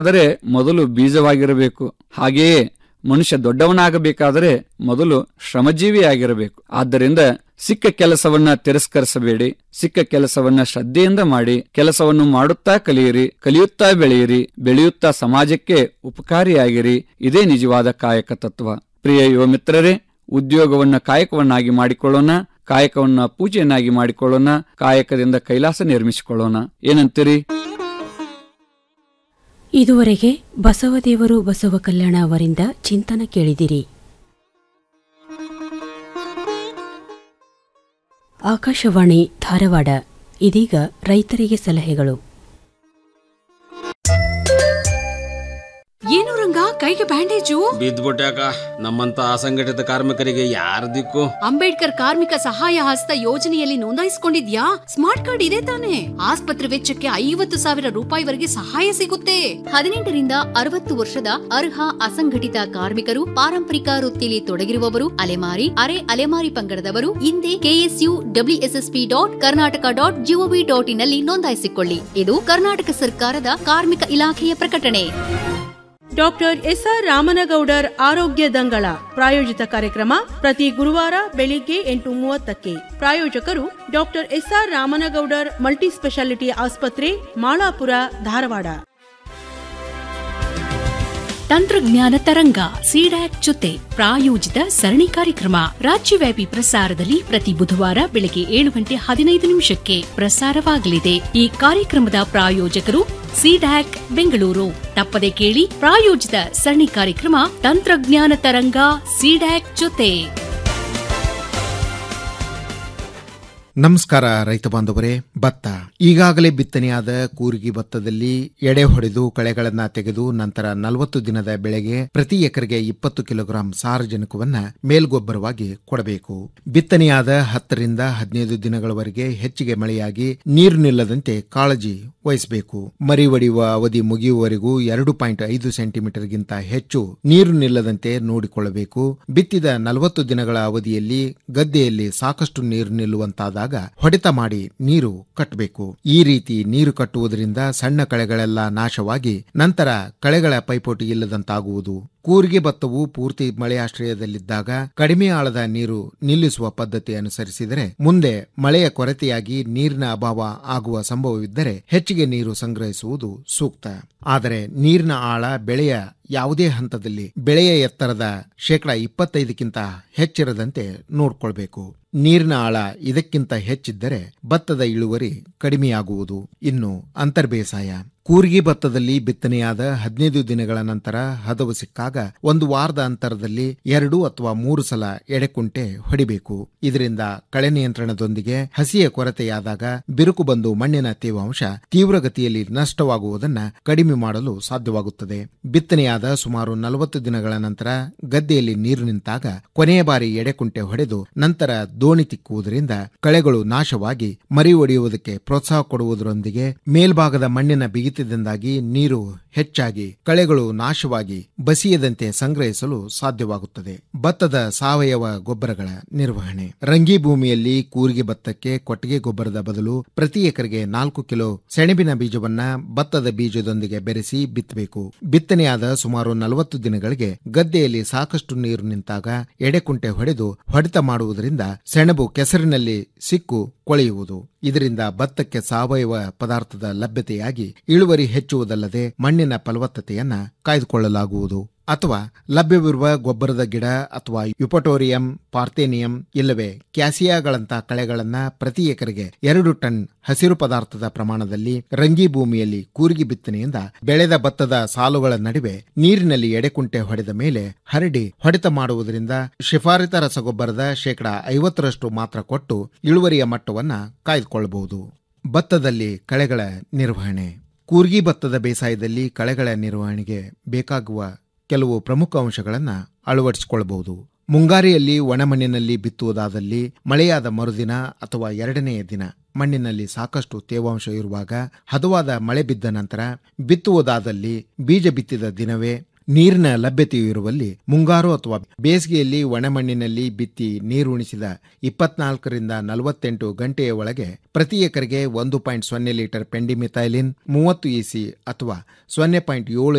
ಆದರೆ ಮೊದಲು ಬೀಜವಾಗಿರಬೇಕು ಹಾಗೆಯೇ ಮನುಷ್ಯ ದೊಡ್ಡವನಾಗಬೇಕಾದರೆ ಮೊದಲು ಶ್ರಮಜೀವಿಯಾಗಿರಬೇಕು ಆದ್ದರಿಂದ ಸಿಕ್ಕ ಕೆಲಸವನ್ನ ತಿರಸ್ಕರಿಸಬೇಡಿ ಸಿಕ್ಕ ಕೆಲಸವನ್ನ ಶ್ರದ್ಧೆಯಿಂದ ಮಾಡಿ ಕೆಲಸವನ್ನು ಮಾಡುತ್ತಾ ಕಲಿಯಿರಿ ಕಲಿಯುತ್ತಾ ಬೆಳೆಯಿರಿ ಬೆಳೆಯುತ್ತಾ ಸಮಾಜಕ್ಕೆ ಉಪಕಾರಿಯಾಗಿರಿ ಇದೇ ನಿಜವಾದ ಕಾಯಕ ತತ್ವ ಪ್ರಿಯ ಯುವ ಮಿತ್ರರೇ ಉದ್ಯೋಗವನ್ನ ಕಾಯಕವನ್ನಾಗಿ ಮಾಡಿಕೊಳ್ಳೋಣ ಕಾಯಕವನ್ನ ಪೂಜೆಯನ್ನಾಗಿ ಮಾಡಿಕೊಳ್ಳೋಣ ಕಾಯಕದಿಂದ ಕೈಲಾಸ ನಿರ್ಮಿಸಿಕೊಳ್ಳೋಣ ಏನಂತೀರಿ ಇದುವರೆಗೆ ಬಸವದೇವರು ಬಸವ ಕಲ್ಯಾಣ ಅವರಿಂದ ಚಿಂತನ ಕೇಳಿದಿರಿ ಆಕಾಶವಾಣಿ ಧಾರವಾಡ ಇದೀಗ ರೈತರಿಗೆ ಸಲಹೆಗಳು ಏನು ರಂಗ ಕೈಗೆ ಬ್ಯಾಂಡೇಜು ಬಿದ್ದ್ಬಿಟ್ಯಾಕ ನಮ್ಮಂತ ಅಸಂಘಟಿತ ಕಾರ್ಮಿಕರಿಗೆ ಯಾರ ದಿಕ್ಕು ಅಂಬೇಡ್ಕರ್ ಕಾರ್ಮಿಕ ಸಹಾಯ ಹಸ್ತ ಯೋಜನೆಯಲ್ಲಿ ನೋಂದಾಯಿಸಿಕೊಂಡಿದ್ಯಾ ಸ್ಮಾರ್ಟ್ ಕಾರ್ಡ್ ಇದೆ ತಾನೆ ಆಸ್ಪತ್ರೆ ವೆಚ್ಚಕ್ಕೆ ಐವತ್ತು ಸಾವಿರ ರೂಪಾಯಿವರೆಗೆ ಸಹಾಯ ಸಿಗುತ್ತೆ ಹದಿನೆಂಟರಿಂದ ಅರವತ್ತು ವರ್ಷದ ಅರ್ಹ ಅಸಂಘಟಿತ ಕಾರ್ಮಿಕರು ಪಾರಂಪರಿಕ ವೃತ್ತಿಲಿ ತೊಡಗಿರುವವರು ಅಲೆಮಾರಿ ಅರೆ ಅಲೆಮಾರಿ ಪಂಗಡದವರು ಹಿಂದೆ K S U W S S P dot Karnataka dot G O V dot in ನಲ್ಲಿ ನೋಂದಾಯಿಸಿಕೊಳ್ಳಿ ಇದು ಕರ್ನಾಟಕ ಸರ್ಕಾರದ ಕಾರ್ಮಿಕ ಇಲಾಖೆಯ ಪ್ರಕಟಣೆ ಡಾಕ್ಟರ್ ಎಸ್ಆರ್ ರಾಮನಗೌಡರ್ ಆರೋಗ್ಯ ದಂಗಳ ಪ್ರಾಯೋಜಿತ ಕಾರ್ಯಕ್ರಮ ಪ್ರತಿ ಗುರುವಾರ ಬೆಳಿಗ್ಗೆ ಎಂಟು ಮೂವತ್ತಕ್ಕೆ ಪ್ರಾಯೋಜಕರು doctor S R Ramanagoudar multi speciality ಆಸ್ಪತ್ರೆ ಮಾಳಾಪುರ ಧಾರವಾಡ ತಂತ್ರಜ್ಞಾನ ತರಂಗ ಸಿಡ್ಯಾಕ್ ಜೊತೆ ಪ್ರಾಯೋಜಿತ ಸರಣಿ ಕಾರ್ಯಕ್ರಮ ರಾಜ್ಯವ್ಯಾಪಿ ಪ್ರಸಾರದಲ್ಲಿ ಪ್ರತಿ ಬುಧವಾರ ಬೆಳಗ್ಗೆ ಏಳು ಗಂಟೆ ಹದಿನೈದು ನಿಮಿಷಕ್ಕೆ ಪ್ರಸಾರವಾಗಲಿದೆ ಈ ಕಾರ್ಯಕ್ರಮದ ಪ್ರಾಯೋಜಕರು ಸಿಡ್ಯಾಕ್ ಬೆಂಗಳೂರು ತಪ್ಪದೆ ಕೇಳಿ ಪ್ರಾಯೋಜಿತ ಸರಣಿ ಕಾರ್ಯಕ್ರಮ ತಂತ್ರಜ್ಞಾನ ತರಂಗ ಸಿಡ್ಯಾಕ್ ಜೊತೆ ನಮಸ್ಕಾರ ರೈತ ಬಾಂಧವರೇ ಭತ್ತ ಈಗಾಗಲೇ ಬಿತ್ತನೆಯಾದ ಕೂರ್ಗಿ ಭತ್ತದಲ್ಲಿ ಎಡೆ ಹೊಡೆದು ಕಳೆಗಳನ್ನ ತೆಗೆದು ನಂತರ ನಲವತ್ತು ದಿನದ ಬೆಳೆಗೆ ಪ್ರತಿ ಎಕರೆಗೆ ಇಪ್ಪತ್ತು ಕಿಲೋಗ್ರಾಂ ಸಾರಜನಕವನ್ನ ಮೇಲ್ಗೊಬ್ಬರವಾಗಿ ಕೊಡಬೇಕು ಬಿತ್ತನೆಯಾದ ಹತ್ತರಿಂದ ಹದಿನೈದು ದಿನಗಳವರೆಗೆ ಹೆಚ್ಚಿಗೆ ಮಳೆಯಾಗಿ ನೀರು ನಿಲ್ಲದಂತೆ ಕಾಳಜಿ ವಹಿಸಬೇಕು ಮರಿ ಒಡೆಯುವ ಅವಧಿ ಮುಗಿಯುವವರೆಗೂ ಎರಡು ಪಾಯಿಂಟ್ ಐದು ಸೆಂಟಿಮೀಟರ್ಗಿಂತ ಹೆಚ್ಚು ನೀರು ನಿಲ್ಲದಂತೆ ನೋಡಿಕೊಳ್ಳಬೇಕು ಬಿತ್ತಿದ ನಲವತ್ತು ದಿನಗಳ ಅವಧಿಯಲ್ಲಿ ಗದ್ದೆಯಲ್ಲಿ ಸಾಕಷ್ಟು ನೀರು ನಿಲ್ಲುವಂತಾದಾಗ ಹೊಡೆತ ಮಾಡಿ ನೀರು ಕಟ್ಟಬೇಕು ಈ ರೀತಿ ನೀರು ಕಟ್ಟುವುದರಿಂದ ಸಣ್ಣ ಕಳೆಗಳೆಲ್ಲ ನಾಶವಾಗಿ ನಂತರ ಕಳೆಗಳ ಪೈಪೋಟಿ ಇಲ್ಲದಂತಾಗುವುದು ಕೂರಿಗೆ ಭತ್ತವು ಪೂರ್ತಿ ಮಳೆಯಾಶ್ರಯದಲ್ಲಿದ್ದಾಗ ಕಡಿಮೆ ಆಳದ ನೀರು ನಿಲ್ಲಿಸುವ ಪದ್ಧತಿ ಅನುಸರಿಸಿದರೆ ಮುಂದೆ ಮಳೆಯ ಕೊರತೆಯಾಗಿ ನೀರಿನ ಅಭಾವ ಆಗುವ ಸಂಭವವಿದ್ದರೆ ಹೆಚ್ಚಿಗೆ ನೀರು ಸಂಗ್ರಹಿಸುವುದು ಸೂಕ್ತ ಆದರೆ ನೀರಿನ ಆಳ ಬೆಳೆಯ ಯಾವುದೇ ಹಂತದಲ್ಲಿ ಬೆಳೆಯ ಎತ್ತರದ ಶೇಕಡ ಇಪ್ಪತ್ತೈದಕ್ಕಿಂತ ಹೆಚ್ಚಿರದಂತೆ ನೋಡ್ಕೊಳ್ಬೇಕು ನೀರಿನ ಆಳ ಇದಕ್ಕಿಂತ ಹೆಚ್ಚಿದ್ದರೆ ಭತ್ತದ ಇಳುವರಿ ಕಡಿಮೆಯಾಗುವುದು ಇನ್ನು ಅಂತರ್ಬೇಸಾಯ ಕೂರ್ಗಿ ಭತ್ತದಲ್ಲಿ ಬಿತ್ತನೆಯಾದ ಹದಿನೈದು ದಿನಗಳ ನಂತರ ಹದವು ಸಿಕ್ಕಾಗ ಒಂದು ವಾರದ ಅಂತರದಲ್ಲಿ ಎರಡು ಅಥವಾ ಮೂರು ಸಲ ಎಡೆಕುಂಟೆ ಹೊಡಿಬೇಕು ಇದರಿಂದ ಕಳೆ ನಿಯಂತ್ರಣದೊಂದಿಗೆ ಹಸಿಯ ಕೊರತೆಯಾದಾಗ ಬಿರುಕು ಬಂದು ಮಣ್ಣಿನ ತೇವಾಂಶ ತೀವ್ರಗತಿಯಲ್ಲಿ ನಷ್ಟವಾಗುವುದನ್ನ ಕಡಿಮೆ ಮಾಡಲು ಸಾಧ್ಯವಾಗುತ್ತದೆ ಬಿತ್ತನೆಯಾದ ಸುಮಾರು ನಲವತ್ತು ದಿನಗಳ ನಂತರ ಗದ್ದೆಯಲ್ಲಿ ನೀರು ನಿಂತಾಗ ಕೊನೆಯ ಬಾರಿ ಎಡೆಕುಂಟೆ ಹೊಡೆದು ನಂತರ ದೋಣಿ ತಿಕ್ಕುವುದರಿಂದ ಕಳೆಗಳು ನಾಶವಾಗಿ ಮರಿ ಒಡೆಯುವುದಕ್ಕೆ ಪ್ರೋತ್ಸಾಹ ಕೊಡುವುದರೊಂದಿಗೆ ಮೇಲ್ಭಾಗದ ಮಣ್ಣಿನ ಬಿಗಿತದಿಂದಾಗಿ ನೀರು ಹೆಚ್ಚಾಗಿ ಕಳೆಗಳು ನಾಶವಾಗಿ ಬಸಿಯದಂತೆ ಸಂಗ್ರಹಿಸಲು ಸಾಧ್ಯವಾಗುತ್ತದೆ ಭತ್ತದ ಸಾವಯವ ಗೊಬ್ಬರಗಳ ನಿರ್ವಹಣೆ ರಂಗಿ ಭೂಮಿಯಲ್ಲಿ ಕೂರಿಗೆ ಭತ್ತಕ್ಕೆ ಕೊಟ್ಟಿಗೆ ಗೊಬ್ಬರದ ಬದಲು ಪ್ರತಿ ಎಕರೆಗೆ ನಾಲ್ಕು ಕಿಲೋ ಸೆಣಬಿನ ಬೀಜವನ್ನ ಭತ್ತದ ಬೀಜದೊಂದಿಗೆ ಬೆರೆಸಿ ಬಿತ್ತಬೇಕು ಬಿತ್ತನೆಯಾದ ಸುಮಾರು ನಲವತ್ತು ದಿನಗಳಿಗೆ ಗದ್ದೆಯಲ್ಲಿ ಸಾಕಷ್ಟು ನೀರು ನಿಂತಾಗ ಎಡೆಕುಂಟೆ ಹೊಡೆದು ಹೊಡೆತ ಮಾಡುವುದರಿಂದ ಸೆಣಬು ಕೆಸರಿನಲ್ಲಿ ಸಿಕ್ಕು ಕೊಳೆಯುವುದು ಇದರಿಂದ ಭತ್ತಕ್ಕೆ ಸಾವಯವ ಪದಾರ್ಥದ ಲಭ್ಯತೆಯಾಗಿ ಇಳುವರಿ ಹೆಚ್ಚುವುದಲ್ಲದೆ ಮಣ್ಣಿನ ಫಲವತ್ತತೆಯನ್ನ ಕಾಯ್ದುಕೊಳ್ಳಲಾಗುವುದು ಅಥವಾ ಲಭ್ಯವಿರುವ ಗೊಬ್ಬರದ ಗಿಡ ಅಥವಾ ಯುಪಟೋರಿಯಂ ಪಾರ್ಥೇನಿಯಂ ಇಲ್ಲವೇ ಕ್ಯಾಸಿಯಾಗಳಂತಹ ಕಳೆಗಳನ್ನ ಪ್ರತಿ ಎಕರೆಗೆ ಎರಡು ಟನ್ ಹಸಿರು ಪದಾರ್ಥದ ಪ್ರಮಾಣದಲ್ಲಿ ರಂಗಿ ಭೂಮಿಯಲ್ಲಿ ಕೂರ್ಗಿ ಬಿತ್ತನೆಯಿಂದ ಬೆಳೆದ ಭತ್ತದ ಸಾಲುಗಳ ನಡುವೆ ನೀರಿನಲ್ಲಿ ಎಡೆಕುಂಟೆ ಹೊಡೆದ ಮೇಲೆ ಹರಡಿ ಹೊಡೆತ ಮಾಡುವುದರಿಂದ ಶಿಫಾರಿತ ರಸಗೊಬ್ಬರದ ಶೇಕಡ ಐವತ್ತರಷ್ಟು ಮಾತ್ರ ಕೊಟ್ಟು ಇಳುವರಿಯ ಮಟ್ಟವನ್ನ ಕಾಯ್ದುಕೊಳ್ಳಬಹುದು ಭತ್ತದಲ್ಲಿ ಕಳೆಗಳ ನಿರ್ವಹಣೆ ಕೂರ್ಗಿ ಭತ್ತದ ಬೇಸಾಯದಲ್ಲಿ ಕಳೆಗಳ ನಿರ್ವಹಣೆಗೆ ಬೇಕಾಗುವ ಕೆಲವು ಪ್ರಮುಖ ಅಂಶಗಳನ್ನು ಅಳವಡಿಸಿಕೊಳ್ಳಬಹುದು ಮುಂಗಾರಿಯಲ್ಲಿ ಒಣಮಣ್ಣಿನಲ್ಲಿ ಬಿತ್ತುವುದಾದಲ್ಲಿ ಮಳೆಯಾದ ಮರುದಿನ ಅಥವಾ ಎರಡನೆಯ ದಿನ ಮಣ್ಣಿನಲ್ಲಿ ಸಾಕಷ್ಟು ತೇವಾಂಶ ಇರುವಾಗ ಹದವಾದ ಮಳೆ ಬಿದ್ದ ನಂತರ ಬಿತ್ತುವುದಾದಲ್ಲಿ ಬೀಜ ಬಿತ್ತಿದ ದಿನವೇ ನೀರಿನ ಲಭ್ಯತೆಯು ಇರುವಲ್ಲಿ ಮುಂಗಾರು ಅಥವಾ ಬೇಸಿಗೆಯಲ್ಲಿ ಒಣಮಣ್ಣಿನಲ್ಲಿ ಬಿತ್ತಿ ನೀರುಣಿಸಿದ ಇಪ್ಪತ್ನಾಲ್ಕರಿಂದ ನಲವತ್ತೆಂಟು ಗಂಟೆಯ ಒಳಗೆ ಪ್ರತಿ ಎಕರೆಗೆ ಒಂದು ಪಾಯಿಂಟ್ ಸೊನ್ನೆ ಲೀಟರ್ ಪೆಂಡಿಮಿಥೈಲಿನ್ ಮೂವತ್ತು ಇಸಿ ಅಥವಾ ಸೊನ್ನೆ ಪಾಯಿಂಟ್ ಏಳು